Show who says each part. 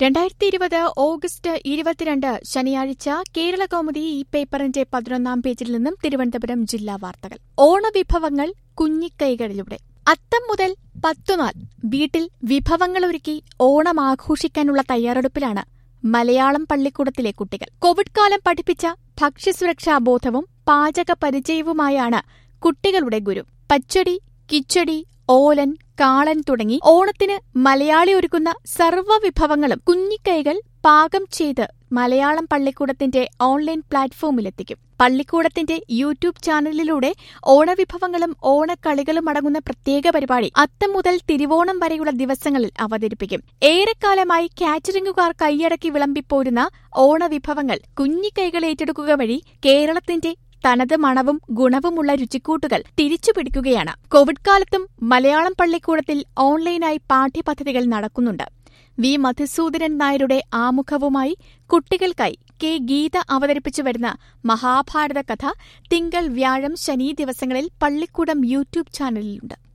Speaker 1: രണ്ടായിരത്തി ഇരുപത് ഓഗസ്റ്റ് ഇരുപത്തിരണ്ട് ശനിയാഴ്ച കേരള കൗമുദി ഈ പേപ്പറിന്റെ പതിനൊന്നാം പേജിൽ നിന്നും തിരുവനന്തപുരം ജില്ലാ വാർത്തകൾ ഓണവിഭവങ്ങൾ കുഞ്ഞിക്കൈകളിലൂടെ അത്തം മുതൽ പത്തുനാൾ വീട്ടിൽ വിഭവങ്ങളൊരുക്കി ഓണം ആഘോഷിക്കാനുള്ള തയ്യാറെടുപ്പിലാണ് മലയാളം പള്ളിക്കൂടത്തിലെ കുട്ടികൾ കോവിഡ് കാലം പഠിപ്പിച്ച ഭക്ഷ്യസുരക്ഷാ ബോധവും പാചക പരിചയവുമായാണ് കുട്ടികളുടെ ഗുരു പച്ചടി കിച്ചടി ഓലൻ കാളൻ തുടങ്ങി ഓണത്തിന് മലയാളി ഒരുക്കുന്ന സർവ്വ വിഭവങ്ങളും കുഞ്ഞിക്കൈകൾ പാകം ചെയ്ത് മലയാളം പള്ളിക്കൂടത്തിന്റെ ഓൺലൈൻ പ്ലാറ്റ്ഫോമിലെത്തിക്കും പള്ളിക്കൂടത്തിന്റെ യൂട്യൂബ് ചാനലിലൂടെ ഓണവിഭവങ്ങളും ഓണക്കളികളും അടങ്ങുന്ന പ്രത്യേക പരിപാടി അത്തം മുതൽ തിരുവോണം വരെയുള്ള ദിവസങ്ങളിൽ അവതരിപ്പിക്കും ഏറെക്കാലമായി കാറ്ററിംഗുകാർ കൈയടക്കി വിളമ്പിപ്പോരുന്ന ഓണവിഭവങ്ങൾ കുഞ്ഞിക്കൈകൾ ഏറ്റെടുക്കുക വഴി കേരളത്തിന്റെ തനത് മണവും ഗുണവുമുള്ള രുചിക്കൂട്ടുകൾ തിരിച്ചുപിടിക്കുകയാണ് കോവിഡ് കാലത്തും മലയാളം പള്ളിക്കൂടത്തിൽ ഓൺലൈനായി പാഠ്യപദ്ധതികൾ നടക്കുന്നുണ്ട് വി മധുസൂദനൻ നായരുടെ ആമുഖവുമായി കുട്ടികൾക്കായി കെ ഗീത അവതരിപ്പിച്ചു വരുന്ന മഹാഭാരത കഥ തിങ്കൾ വ്യാഴം ശനി ദിവസങ്ങളിൽ പള്ളിക്കൂടം യൂട്യൂബ് ചാനലിലുണ്ട്